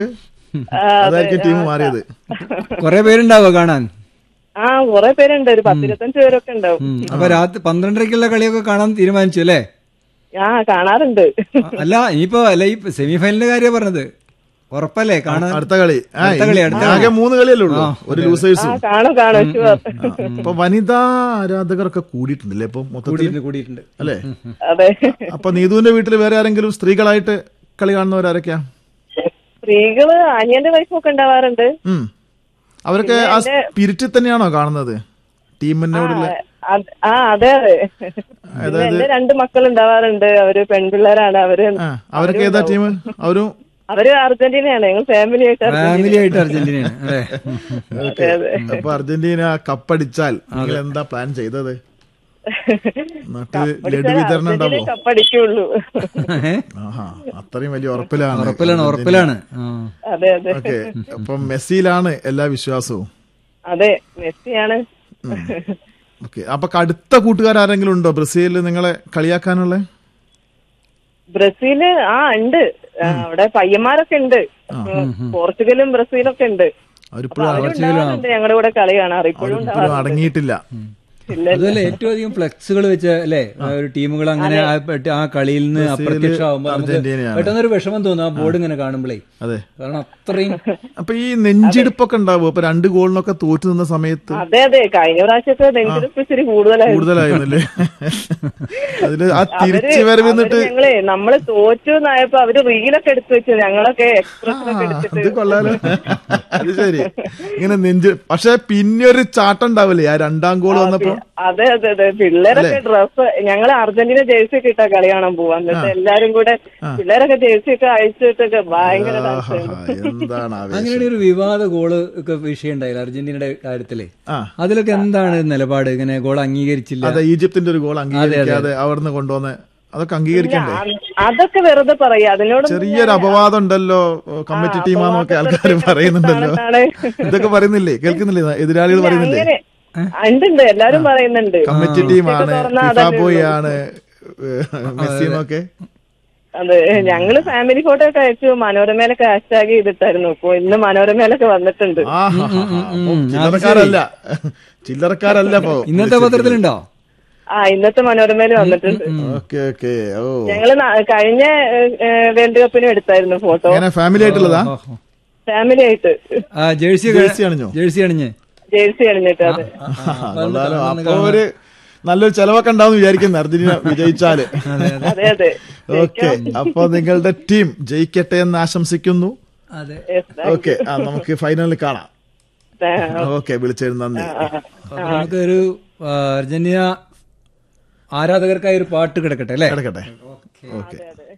ആ, അതായിരിക്കും ടീം മാറിയത് കുറെ പേരുണ്ടാവോ കാണാൻ ആ കുറെ പേരുണ്ട് ഒരു പത്തിരുപത്തഞ്ച് പേരൊക്കെ ഉണ്ടാവും ഉം. അപ്പൊ രാത്രി പന്ത്രണ്ടരക്കുള്ള കളിയൊക്കെ കാണാൻ തീരുമാനിച്ചു അല്ലേ ആ കാണാറുണ്ട് അല്ല ഇനിയിപ്പോ അല്ല ഈ സെമി ഫൈനലിന്റെ കാര്യം പറഞ്ഞത് ഉറപ്പല്ലേ കാണാൻ അടുത്ത കളി ആ, അടുത്ത കളി, ഇനി അടുത്ത ആകെ മൂന്ന് കളിയല്ലേ ഉള്ളൂ ഒരു ആ ലൂസേഴ്സും കാണും കാണും ഷുവർ അപ്പൊ വനിതാ ആരാധകരൊക്കെ കൂടിയിട്ടുണ്ടല്ലേ ഇപ്പൊ മൊത്തത്തിൽ കൂടിയിട്ടുണ്ട് കൂടിയിട്ടുണ്ട് അല്ലേ അതെ അപ്പൊ നീതുവിന്റെ വീട്ടിൽ വേറെ ആരെങ്കിലും സ്ത്രീകളായിട്ട് കളി കാണുന്നവരാരൊക്കെയാ സ്ത്രീകള് അനിയന്റെ വൈഫൊക്കെ ഉണ്ടാവാറുണ്ട് ഉം അവരൊക്കെ ആ സ്പിരിറ്റിൽ തന്നെയാണോ കാണുന്നത് ടീമിനോടുള്ള അത്- ആ അതെ അതെ പിന്നെ എന്റെ രണ്ട് മക്കൾ ഉണ്ടാവാറുണ്ട് അവര് പെൺപിള്ളേരാണ് അവര് ആ അവരൊക്കെ ഏതാ ടീം അവരും അവര് അർജന്റീനയാണ് ഞങ്ങൾ ഫാമിലി ആയിട്ട് അർജന്റീന ഫാമിലി ആയിട്ട് അർജന്റീനയാണ് അല്ലേ ഓക്കെ അപ്പൊ അർജന്റീന കപ്പടിച്ചാൽ നിങ്ങൾ എന്താ പ്ലാൻ ചെയ്തത് നാട്ടില് ലഡു വിതരണം ഉണ്ടാവോ അർജന്റീന കപ്പടിക്കുള്ളൂ ഏ? ആഹാ അത്രയും വലിയ ഉറപ്പിലാണ് ഉറപ്പിലാണ് ഉറപ്പിലാണ് ആ. അതെ അതെ ഓക്കെ അപ്പൊ മെസ്സിയിലാണ് എല്ലാ വിശ്വാസവും അതെ മെസ്സിയാണ് ഓക്കെ അപ്പൊ കടുത്ത കൂട്ടുകാരെങ്കിലും ഉണ്ടോ ബ്രസീലിൽ നിങ്ങളെ കളിയാക്കാനുള്ള ബ്രസീല് ആ ഉണ്ട് ആ, അവിടെ പയ്യന്മാരൊക്കെ ഉണ്ട് പോർച്ചുഗലും ബ്രസീലൊക്കെ ഉണ്ട് അവരിപ്പോഴും അവരുണ്ടാവാറുണ്ട് ഞങ്ങളുടെ കൂടെ കളി കാണാറ് ഇപ്പോഴും അവരിപ്പോഴും അടങ്ങിയിട്ടില്ല ഇല്ല അതുപോലെ ഏറ്റവും അധികം ഫ്ലെക്സുകൾ വെച്ച അല്ലേ ആ ഒരു ടീമുകൾ അങ്ങനെ ആ പെട്ട- ആ കളിയിൽ നിന്ന് അപ്രത്യക്ഷമാകുമ്പോ നമുക്ക് അർജന്റീനയാണ്. പെട്ടെന്നൊരു വിഷമം തോന്നും ആ ബോർഡ് ഇങ്ങനെ കാണുമ്പോഴേ അതെ കാരണം അത്രയും അപ്പൊ ഈ നെഞ്ചിടിപ്പൊക്കെ ഉണ്ടാവും അപ്പൊ രണ്ട് ഗോളിനൊക്കെ തോറ്റു നിന്ന സമയത്ത് അതെ അതെ കഴിഞ്ഞ പ്രാവശ്യമൊക്കെ നെഞ്ചിടിപ്പ് ഇച്ചിരി കൂടുതലായിരുന്നു കൂടുതലായിരുന്നല്ലേ അതില് ആ അവര് തിരിച്ചു വരവ് അവര് എന്നിട്ട് ഞങ്ങളെ നമ്മള് തോറ്റു എന്നായപ്പോ അവര് റീലൊക്കെ എടുത്തു വെച്ചു ഞങ്ങളൊക്കെ എക്സ്പ്രഷനൊക്കെ അത് എടുത്തിട്ട് കൊള്ളാലോ അത് ശരി ഇങ്ങനെ നെഞ്ച് പക്ഷെ പിന്നെ ഒരു ചാട്ടം ഉണ്ടാവില്ലേ ആ രണ്ടാം ഗോൾ വന്നപ്പോ അതെ അതെ അതെ പിള്ളേരൊക്കെ ഡ്രസ് ഞങ്ങള് അർജന്റീന ജേഴ്സി ഒക്കെ ഇട്ടാ കളി കാണാൻ പോവാ എന്നിട്ട് എല്ലാരും കൂടെ പിള്ളേരൊക്കെ ജേഴ്സി ഒക്കെ അയച്ചിട്ടൊക്കെ ഭയങ്കര ഡാൻസ് ആഹാ, എന്താണ് ആവേശം അങ്ങനെയുള്ള ഒരു വിവാദ ഗോള് ഒക്കെ വിഷയം ഉണ്ടായില്ല അർജന്റീനയുടെ കാര്യത്തിലേ ആ അതിലൊക്കെ എന്താണ് നിലപാട് ഇങ്ങനെ ഗോൾ അംഗീകരിച്ചില്ല അതെ ഈജിപ്തിന്റെ ഒരു ഗോൾ അംഗീകരിക്കാതെ അവിടുന്ന് കൊണ്ടുവന്ന് അതൊക്കെ അംഗീകരിക്കണ്ടേ അതൊക്കെ വെറുതെ പറയാ അതിനോട് ചെറിയൊരു അപവാദം ഉണ്ടല്ലോ കമ്മിറ്റി ടീമാന്നൊക്കെ ആൾക്കാർ പറയുന്നുണ്ടല്ലോ ആണെന്നാണ്. ഇതൊക്കെ പറയുന്നില്ലേ കേൾക്കുന്നില്ലേ എതിരാളികൾ പറയുന്നില്ലേ അങ്ങനെ ഉണ്ട് ഉണ്ട് എല്ലാരും പറയുന്നുണ്ട് കമ്മിറ്റി ടീമാണ് തുറന്നാ ഫിഫ അതല്ലേ ബോയ് ആണ് മെസ്സി എന്നൊക്കെ അതെ ഞങ്ങള് ഫാമിലി ഫോട്ടോ ഒക്കെ അയച്ചു മനോരമയിലൊക്കെ ഹാഷ്ടാഗ് ചെയ്തിട്ടായിരുന്നു ഇപ്പൊ ഇന്ന് മനോരമയിലൊക്കെ വന്നിട്ടുണ്ട് ആഹാ, ഉം, ഉം. ചില്ലറക്കാരല്ല ചില്ലറക്കാരല്ല ഇപ്പൊ ഇന്നത്തെ പത്രത്തിലുണ്ടോ ആ ഇന്നത്തെ മനോരമയിൽ വന്നിട്ടുണ്ട് ഓക്കെ ഓക്കെ ഓ ഞങ്ങള് ന- കഴിഞ്ഞ വേൾഡ് കപ്പിനും എടുത്തായിരുന്നു ഫോട്ടോ അങ്ങനെ ഫാമിലി ആയിട്ടുള്ളതാ ഓഹോ. ഫാമിലി ആയിട്ട് ആ ജേഴ്സി ജേഴ്സി അണിഞ്ഞോ ജേഴ്സി അണിഞ്ഞ് ജേഴ്സി അണിഞ്ഞിട്ട് അതെ കൊള്ളാലോ അപ്പൊ ഒരു നല്ലൊരു ചെലവൊക്കെ ഉണ്ടാവും വിചാരിക്കുന്നു അർജന്റീന വിജയിച്ചാല് അതെ അതെ ഓക്കെ അപ്പൊ നിങ്ങളുടെ ടീം ജയിക്കട്ടെ എന്ന് ആശംസിക്കുന്നു അതെ Yes, ഓക്കെ ആ നമുക്ക് ഫൈനലിൽ കാണാം thank- ഓക്കെ വിളിച്ചതിന് നന്ദി അപ്പൊ നമുക്കൊരു ആ, അർജന്റീന ആരാധകർക്കായി ഒരു പാട്ട് കിടക്കട്ടെ അല്ലേ കിടക്കട്ടെ ഓക്കെ അതെ അതെ